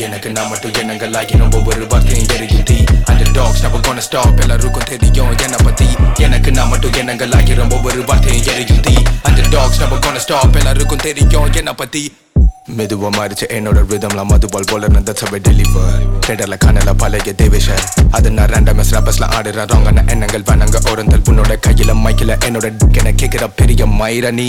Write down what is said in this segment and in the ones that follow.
எனக்கு நான் மட்டும் எண்ணங்கள் ஆகிரும் ஒவ்வொரு வார்த்தையும் எரியும் தீ அந்த டாக்ஸ் never gonna stop எல்லாருக்கும் தெரியும் என்னை பத்தி எனக்கு நான் மட்டும் எண்ணங்கள் ஆகிரும் ஒவ்வொரு வார்த்தையும் எரியும் தீ அந்த டாக்ஸ் never gonna stop எல்லாருக்கும் தெரியும் என்னை பத்தி மெதுவா மாறிச்சு என்னோட ரிதம்ல மதுபால் போல நந்தசபை டெலிவர் தேட்டர்ல காணல பழைய தேவேஷர் அது நான் ரெண்டாம் ரப்பஸ்ல ஆடுற ராங்கான எண்ணங்கள் வேணாங்க ஓரந்தல் உன்னோட கையில மைக்கில என்னோட என கேக்குற பெரிய மயிரணி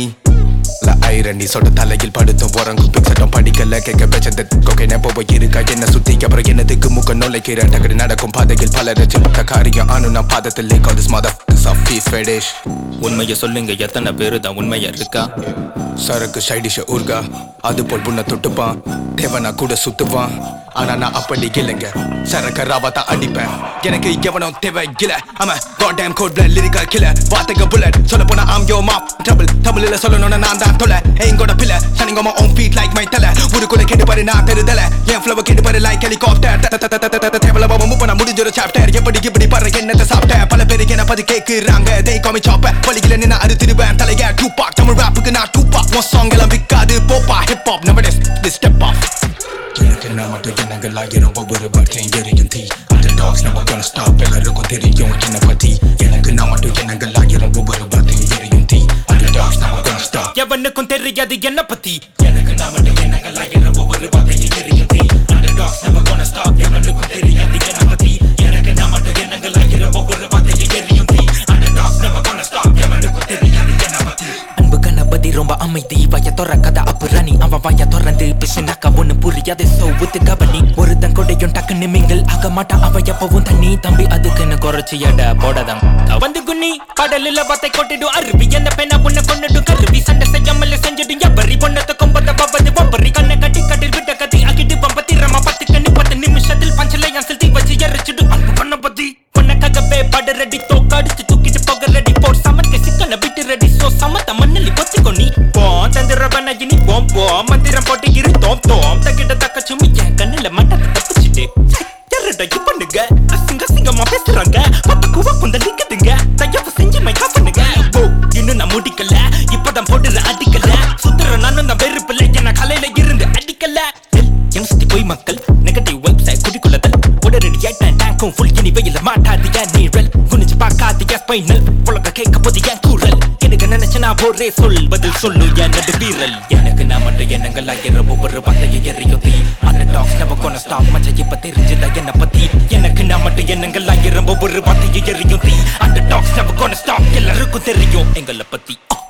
ல ஐரணி சொட்ட தலையில் படுத்தும் உறங்கும் பிக்சட்டும் படிக்கல கேட்க வச்சது கொகை நெப்போ இருக்கா என்ன சுத்தி அப்புறம் என்னதுக்கு முக்க நுழைக்கிற டகடு நடக்கும் பாதையில் பல ரச்சு பட்ட காரியம் ஆனு நான் பாதத்தில் லேக் திஸ் மதர் ஃபீஸ் ஃபெடேஷ் உண்மையை சொல்லுங்க எத்தனை பேரு தான் உண்மையா இருக்கா சரக்கு சைடிஷ ஊர்கா அது போல் புண்ண தொட்டுப்பான் தேவனா கூட சுத்துவான் ஆனா நான் அப்படி இல்லைங்க சரக்க ராவா தான் அடிப்பேன் எனக்கு எவனும் தேவை இல்ல ஆமா god damn code blood lyrical killer வார்த்தைங்க bullet சொல்ல போனா I'm your mop trouble தமிழ்ல சொல்லணும்னா நான் தான் தொலை எங்கோட பிள்ளை standing on my own feet like my தலை ஊருக்குள்ள கேட்டு பாரு நான் தெருதல என் flow கேட்டு பாரு like helicopter தேவல பாபா முப்ப நான் முடிஞ்சொரு சாப்டர் எப்படி இப்படி பாரு என்னத்தை சாப்பிட்டேன் பல பேருக்கு என்ன பத்தி கேக்குறாங்க they call me chopper வழியில நின்று அறுத்திடுவேன் தலைய டூபாக் தமிழ் ராப்புக்கு நான் டூபாக் உன் சாங் எல்லாம் விக்காது போப்பா hip hop never this this step off எனக்கு நான் மட்டும் எண்ணங்கள் ஆகிரும் ஒவ்வொரு வார்த்தையும் எரியும் தீ அந்த டாக்ஸ் நம்ம gonna stop எல்லாருக்கும் தெரியும் என்னை பத்தி எனக்கு நான் மட்டும் எண்ணங்கள் ஆகிரும் ஒவ்வொரு வார்த்தையும் எரியும் தீ அந்த டாக்ஸ் நம்ம gonna stop எவனுக்கும் தெரியாது என்ன பத்தி எனக்கு நான் மட்டும் எண்ணங்கள் ஆகிரும் ஒவ்வொரு வார்த்தையும் எரியும் தீ அந்த டாக்ஸ் நம்ம gonna stop எவனுக்கும் தெரியாது என்னை பத்தி எனக்கு நான் மட்டும் எண்ணங்கள் ஆகிரும் ஒவ்வொரு வார்த்தையும் எரியும் தீ அந்த டாக்ஸ் நம்ம gonna stop எவனுக்கும் தெரியாது என்னை பத்தி அன்பு கணபதி ரொம்ப அமைதி வய தொற கதை அப்புறாணி அவன் வாய திறந்து பிசுனாக்கா ஒண்ணு புரியாது சோ ஒத்து கவனி ஒருத்தன் கொடையும் டக்குன்னு மிங்கல் ஆக மாட்டான் அவன் எப்பவும் தண்ணி தம்பி அதுக்குன்னு குறைச்சி எட போடதான் வந்து குன்னி கடலில் வாத்தை கொட்டிடும் அருவி என்ன பெண்ண பொண்ணு கொண்டுடும் கருவி சண்டை செய்யாமல் செஞ்சிடும் எவரி பொண்ணத்தை கொம்பத்தை பப்பது ஒவ்வொரு கண்ணை கட்டி கட்டில் விட்ட கத்தி அகிட்டு பம்பத்தி ரமா பத்து கண்ணு பத்து நிமிஷத்தில் பஞ்சல என் செலுத்தி வச்சு எரிச்சிடும் அன்பு பண்ண பத்தி பொண்ணக்காகவே பட ரெடி தோக்கடிச்சு தூக்கிட்டு போக ரெடி போர் சமக்க சிக்கன விட்டு ரெடி சோ சமத்த மண்ணலி பொத்திக்கோ நீ போம் தந்திரவன இனி போம் போம் மந்திரம் போட்டு இரு தோம் தோம் தக்கிட்ட தக்க சுமி என் கண்ணுல மட்டத்தை தப்பிச்சுட்டு யாரடா பண்ணுங்க அசிங்க அசிங்கமா பேசுறாங்க பப்பக்கு வப்புந்த நிக்குதுங்க தயவு செஞ்சு மைக்கா பண்ணுங்க ஓ இன்னும் நான் முடிக்கல இப்பதான் போடுற அடிக்கல சுத்துற நானும் தான் வெறுப்பில்ல என்ன கலையில இருந்து அடிக்கல என் சுத்தி போய் மக்கள் நெகட்டிவ் வெப்சைட் குடிக்குள்ளதல் உடனடி ஏட்டன் டேங்கும் ஃபுல் இனி வெயில மாட்டாது என் நீரல் குனிஞ்சு பார்க்காது என் ஸ்பைனல் உலக கேட்க போது என் கூறல் எனக்கு நினைச்ச நான் ஒரே சொல் பதில் சொல்லு என் நடு வீரல் எனக்கு நான் மட்டும் எண்ணங்கள் ஆகிற ஒவ்வொரு வார்த்தையை எறியும் தீ அந்த டாக்ஸ் நம்ம கொன ஸ்டாப் மச்ச இப்ப தெரிஞ்சுதா என்ன பத்தி எனக்கு நான் மட்டும் எண்ணங்கள் ஆகிற ஒவ்வொரு வார்த்தையை எறியும் தீ அந்த டாக்ஸ் நம்ம கொன ஸ்டாப் எல்லாருக்கும் தெரியும் எங்களை பத்தி